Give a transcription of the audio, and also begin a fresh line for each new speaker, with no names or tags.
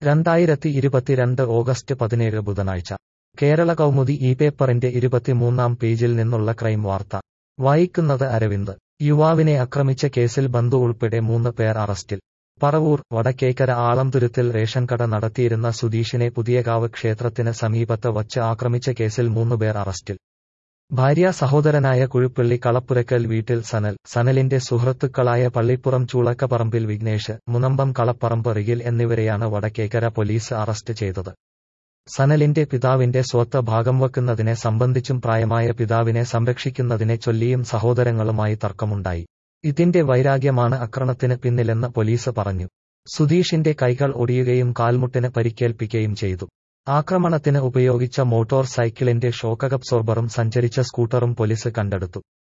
രണ്ടായിരത്തി ഇരുപത്തിരണ്ട് ഓഗസ്റ്റ് പതിനേഴ് ബുധനാഴ്ച കേരള കൗമുദി ഈ പേപ്പറിന്റെ ഇരുപത്തിമൂന്നാം പേജിൽ നിന്നുള്ള ക്രൈം വാർത്ത വായിക്കുന്നത് അരവിന്ദ് യുവാവിനെ ആക്രമിച്ച കേസിൽ ബന്ധു ഉൾപ്പെടെ മൂന്ന് പേർ അറസ്റ്റിൽ പറവൂർ വടക്കേക്കര ആളംതുരുത്തിൽ റേഷൻ കട നടത്തിയിരുന്ന സുധീഷിനെ പുതിയകാവ് ക്ഷേത്രത്തിന് സമീപത്ത് വച്ച് ആക്രമിച്ച കേസിൽ മൂന്നുപേർ അറസ്റ്റിൽ ഭാര്യ സഹോദരനായ കുഴുപ്പള്ളി കളപ്പുരക്കൽ വീട്ടിൽ സനൽ സനലിന്റെ സുഹൃത്തുക്കളായ പള്ളിപ്പുറം ചൂളക്കപ്പറമ്പിൽ വിഘ്നേഷ് മുനമ്പം കളപ്പറമ്പ് റിഗിൽ എന്നിവരെയാണ് വടക്കേക്കര പോലീസ് അറസ്റ്റ് ചെയ്തത് സനലിന്റെ പിതാവിന്റെ സ്വത്ത് ഭാഗം വെക്കുന്നതിനെ സംബന്ധിച്ചും പ്രായമായ പിതാവിനെ സംരക്ഷിക്കുന്നതിനെ ചൊല്ലിയും സഹോദരങ്ങളുമായി തർക്കമുണ്ടായി ഇതിന്റെ വൈരാഗ്യമാണ് അക്രമത്തിന് പിന്നിലെന്ന് പോലീസ് പറഞ്ഞു സുധീഷിന്റെ കൈകൾ ഒടിയുകയും കാൽമുട്ടിന് പരിക്കേൽപ്പിക്കുകയും ചെയ്തു ആക്രമണത്തിന് ഉപയോഗിച്ച മോട്ടോർ സൈക്കിളിന്റെ ഷോക്കബ്സോർബറും സഞ്ചരിച്ച സ്കൂട്ടറും പോലീസ് കണ്ടെടുത്തു